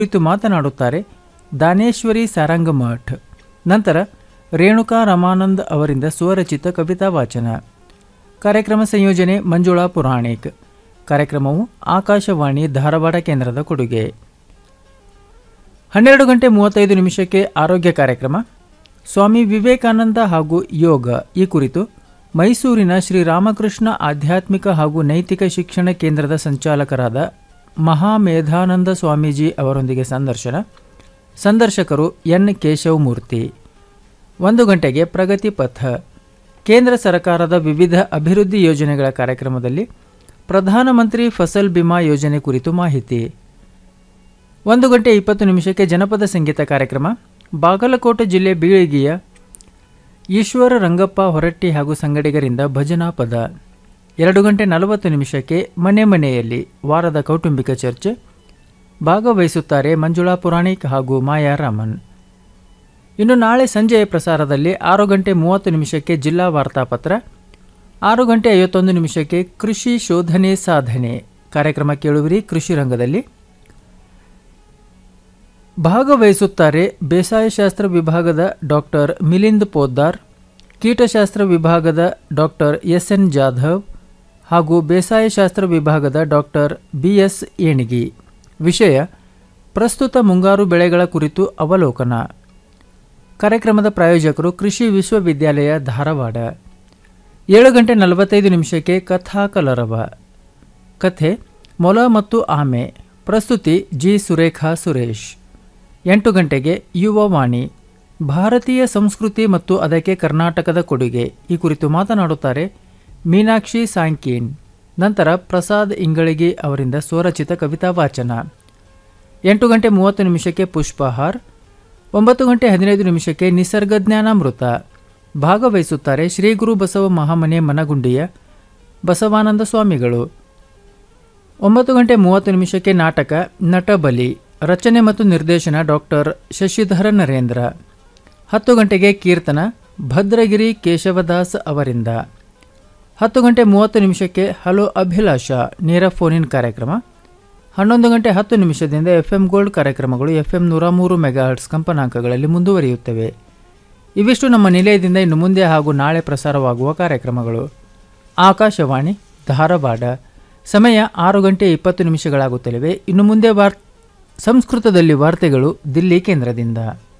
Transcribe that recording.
ಕುರಿತು ಮಾತನಾಡುತ್ತಾರೆ ದಾನೇಶ್ವರಿ ಸಾರಂಗಮಠ್ ನಂತರ ರೇಣುಕಾ ರಮಾನಂದ್ ಅವರಿಂದ ಸ್ವರಚಿತ ಕವಿತಾ ವಾಚನ ಕಾರ್ಯಕ್ರಮ ಸಂಯೋಜನೆ ಮಂಜುಳಾ ಪುರಾಣಿಕ್ ಕಾರ್ಯಕ್ರಮವು ಆಕಾಶವಾಣಿ ಧಾರವಾಡ ಕೇಂದ್ರದ ಕೊಡುಗೆ ಹನ್ನೆರಡು ಗಂಟೆ ಮೂವತ್ತೈದು ನಿಮಿಷಕ್ಕೆ ಆರೋಗ್ಯ ಕಾರ್ಯಕ್ರಮ ಸ್ವಾಮಿ ವಿವೇಕಾನಂದ ಹಾಗೂ ಯೋಗ ಈ ಕುರಿತು ಮೈಸೂರಿನ ಶ್ರೀ ರಾಮಕೃಷ್ಣ ಆಧ್ಯಾತ್ಮಿಕ ಹಾಗೂ ನೈತಿಕ ಶಿಕ್ಷಣ ಕೇಂದ್ರದ ಸಂಚಾಲಕರಾದ ಮಹಾಮೇಧಾನಂದ ಸ್ವಾಮೀಜಿ ಅವರೊಂದಿಗೆ ಸಂದರ್ಶನ ಸಂದರ್ಶಕರು ಎನ್ ಕೇಶವಮೂರ್ತಿ ಒಂದು ಗಂಟೆಗೆ ಪ್ರಗತಿ ಪಥ ಕೇಂದ್ರ ಸರ್ಕಾರದ ವಿವಿಧ ಅಭಿವೃದ್ಧಿ ಯೋಜನೆಗಳ ಕಾರ್ಯಕ್ರಮದಲ್ಲಿ ಪ್ರಧಾನಮಂತ್ರಿ ಫಸಲ್ ಬಿಮಾ ಯೋಜನೆ ಕುರಿತು ಮಾಹಿತಿ ಒಂದು ಗಂಟೆ ಇಪ್ಪತ್ತು ನಿಮಿಷಕ್ಕೆ ಜನಪದ ಸಂಗೀತ ಕಾರ್ಯಕ್ರಮ ಬಾಗಲಕೋಟೆ ಜಿಲ್ಲೆ ಬೀಳಿಗೆಯ ಈಶ್ವರ ರಂಗಪ್ಪ ಹೊರಟ್ಟಿ ಹಾಗೂ ಸಂಗಡಿಗರಿಂದ ಭಜನಾ ಪದ ಎರಡು ಗಂಟೆ ನಲವತ್ತು ನಿಮಿಷಕ್ಕೆ ಮನೆ ಮನೆಯಲ್ಲಿ ವಾರದ ಕೌಟುಂಬಿಕ ಚರ್ಚೆ ಭಾಗವಹಿಸುತ್ತಾರೆ ಮಂಜುಳಾ ಪುರಾಣಿಕ್ ಹಾಗೂ ಮಾಯಾ ರಾಮನ್ ಇನ್ನು ನಾಳೆ ಸಂಜೆಯ ಪ್ರಸಾರದಲ್ಲಿ ಆರು ಗಂಟೆ ಮೂವತ್ತು ನಿಮಿಷಕ್ಕೆ ಜಿಲ್ಲಾ ವಾರ್ತಾಪತ್ರ ಆರು ಗಂಟೆ ಐವತ್ತೊಂದು ನಿಮಿಷಕ್ಕೆ ಕೃಷಿ ಶೋಧನೆ ಸಾಧನೆ ಕಾರ್ಯಕ್ರಮ ಕೇಳುವಿರಿ ಕೃಷಿ ರಂಗದಲ್ಲಿ ಭಾಗವಹಿಸುತ್ತಾರೆ ಬೇಸಾಯಶಾಸ್ತ್ರ ವಿಭಾಗದ ಡಾಕ್ಟರ್ ಮಿಲಿಂದ್ ಪೋದ್ದಾರ್ ಕೀಟಶಾಸ್ತ್ರ ವಿಭಾಗದ ಡಾಕ್ಟರ್ ಎಸ್ ಎನ್ ಜಾಧವ್ ಹಾಗೂ ಬೇಸಾಯಶಾಸ್ತ್ರ ವಿಭಾಗದ ಡಾಕ್ಟರ್ ಬಿ ಎಸ್ ಏಣಿಗಿ ವಿಷಯ ಪ್ರಸ್ತುತ ಮುಂಗಾರು ಬೆಳೆಗಳ ಕುರಿತು ಅವಲೋಕನ ಕಾರ್ಯಕ್ರಮದ ಪ್ರಾಯೋಜಕರು ಕೃಷಿ ವಿಶ್ವವಿದ್ಯಾಲಯ ಧಾರವಾಡ ಏಳು ಗಂಟೆ ನಲವತ್ತೈದು ನಿಮಿಷಕ್ಕೆ ಕಥಾ ಕಲರವ ಕಥೆ ಮೊಲ ಮತ್ತು ಆಮೆ ಪ್ರಸ್ತುತಿ ಜಿ ಸುರೇಖಾ ಸುರೇಶ್ ಎಂಟು ಗಂಟೆಗೆ ಯುವವಾಣಿ ಭಾರತೀಯ ಸಂಸ್ಕೃತಿ ಮತ್ತು ಅದಕ್ಕೆ ಕರ್ನಾಟಕದ ಕೊಡುಗೆ ಈ ಕುರಿತು ಮಾತನಾಡುತ್ತಾರೆ ಮೀನಾಕ್ಷಿ ಸಾಂಕೀನ್ ನಂತರ ಪ್ರಸಾದ್ ಇಂಗಳಿಗಿ ಅವರಿಂದ ಸ್ವರಚಿತ ಕವಿತಾ ವಾಚನ ಎಂಟು ಗಂಟೆ ಮೂವತ್ತು ನಿಮಿಷಕ್ಕೆ ಪುಷ್ಪಹಾರ್ ಒಂಬತ್ತು ಗಂಟೆ ಹದಿನೈದು ನಿಮಿಷಕ್ಕೆ ನಿಸರ್ಗ ಜ್ಞಾನಾಮೃತ ಭಾಗವಹಿಸುತ್ತಾರೆ ಶ್ರೀ ಗುರು ಬಸವ ಮಹಾಮನೆ ಮನಗುಂಡಿಯ ಬಸವಾನಂದ ಸ್ವಾಮಿಗಳು ಒಂಬತ್ತು ಗಂಟೆ ಮೂವತ್ತು ನಿಮಿಷಕ್ಕೆ ನಾಟಕ ನಟಬಲಿ ರಚನೆ ಮತ್ತು ನಿರ್ದೇಶನ ಡಾಕ್ಟರ್ ಶಶಿಧರ ನರೇಂದ್ರ ಹತ್ತು ಗಂಟೆಗೆ ಕೀರ್ತನ ಭದ್ರಗಿರಿ ಕೇಶವದಾಸ್ ಅವರಿಂದ ಹತ್ತು ಗಂಟೆ ಮೂವತ್ತು ನಿಮಿಷಕ್ಕೆ ಹಲೋ ಅಭಿಲಾಷ ನೇರ ಫೋನಿನ್ ಕಾರ್ಯಕ್ರಮ ಹನ್ನೊಂದು ಗಂಟೆ ಹತ್ತು ನಿಮಿಷದಿಂದ ಎಫ್ ಎಂ ಗೋಲ್ಡ್ ಕಾರ್ಯಕ್ರಮಗಳು ಎಫ್ ಎಂ ನೂರ ಮೂರು ಮೆಗಾಹರ್ಟ್ಸ್ ಕಂಪನಾಂಕಗಳಲ್ಲಿ ಮುಂದುವರಿಯುತ್ತವೆ ಇವಿಷ್ಟು ನಮ್ಮ ನಿಲಯದಿಂದ ಇನ್ನು ಮುಂದೆ ಹಾಗೂ ನಾಳೆ ಪ್ರಸಾರವಾಗುವ ಕಾರ್ಯಕ್ರಮಗಳು ಆಕಾಶವಾಣಿ ಧಾರವಾಡ ಸಮಯ ಆರು ಗಂಟೆ ಇಪ್ಪತ್ತು ನಿಮಿಷಗಳಾಗುತ್ತಲಿವೆ ಇನ್ನು ಮುಂದೆ ವಾರ್ ಸಂಸ್ಕೃತದಲ್ಲಿ ವಾರ್ತೆಗಳು ದಿಲ್ಲಿ ಕೇಂದ್ರದಿಂದ